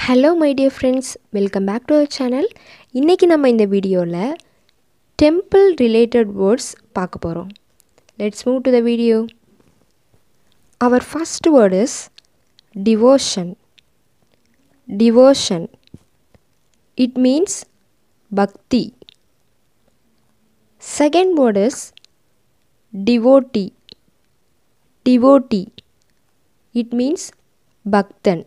Hello my dear friends welcome back to our channel இன்றைக்கி நம்ம இந்த வீடியோவில் டெம்பிள் ரிலேட்டட் வேர்ட்ஸ் பார்க்க போகிறோம் let's move to the video our first word is devotion devotion it means பக்தி second word is devotee devotee it means பக்தன்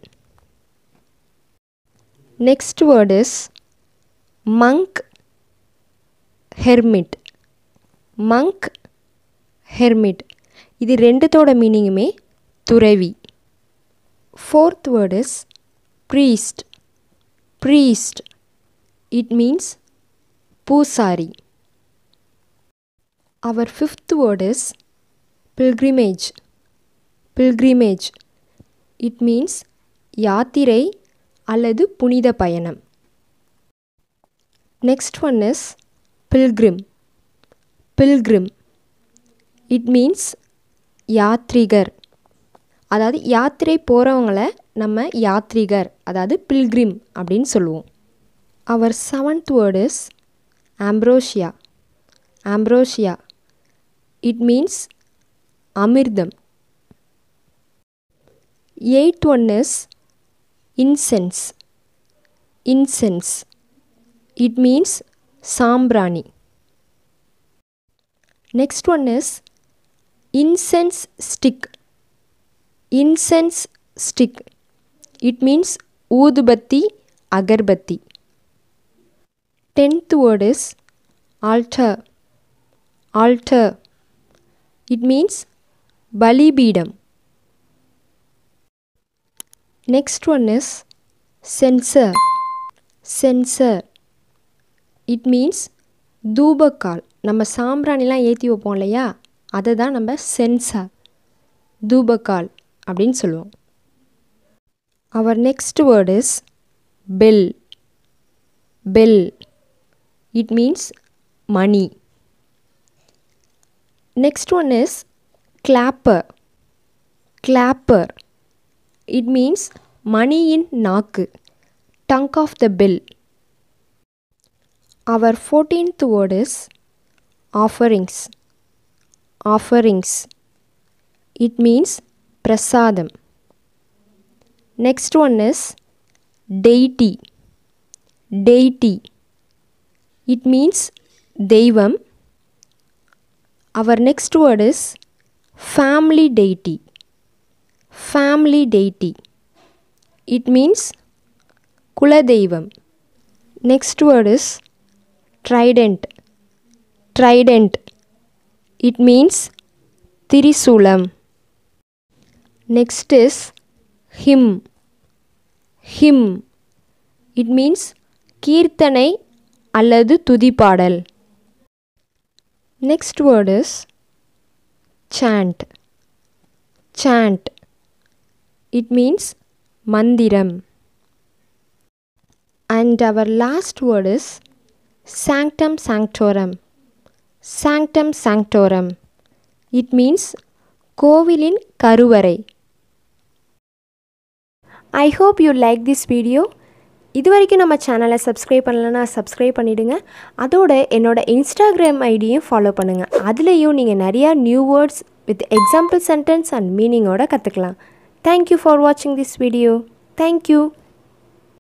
next word is monk hermit monk hermit இது ரெண்டுத்தோட மீனிங்குமே துறவி fourth word is priest priest it means பூசாரி our fifth word is pilgrimage pilgrimage it means யாத்திரை அல்லது புனித பயணம் next one is pilgrim pilgrim it means யாத்ரிகர் அதாவது யாத்திரை போகிறவங்கள நம்ம யாத்ரிகர் அதாவது பில்கிரிம் அப்படின்னு சொல்லுவோம் our seventh word is ambrosia ambrosia it means அமிர்தம் eight one is incense incense it means sambrani next one is incense stick incense stick it means ஊதுபத்தி agarbatti tenth word is altar altar it means பலிபீடம் next one is censer censer it means தூபக்கால் நம்ம சாம்பிராணிலாம் ஏற்றி வைப்போம் இல்லையா அதை தான் நம்ம sensor தூபக்கால் அப்படின்னு சொல்லுவோம் our next word is bell bell it means மணி next one is clapper clapper it means மணியின் நாக்கு tongue of the bell our fourteenth word is offerings offerings it means பிரசாதம் next one is deity deity it means தெய்வம் our next word is family deity family deity it means குலதெய்வம் next word is trident trident it means திரிசூலம் next is hymn hymn it means கீர்த்தனை அல்லது துதிப்பாடல் next word is chant chant it means mandiram and our last word is sanctum sanctorum sanctum sanctorum it means கோவிலின் கருவறை I hope you like this video இது வரைக்கும் நம்ம சேனலை subscribe பண்ணலன்னா subscribe பண்ணிவிடுங்க அதோட என்னோடய இன்ஸ்டாகிராம் ஐடியும் ஃபாலோ பண்ணுங்கள் அதுலேயும் நீங்கள் நிறையா new words with example sentence and மீனிங்கோட கற்றுக்கலாம் Thank you for watching this video. Thank you.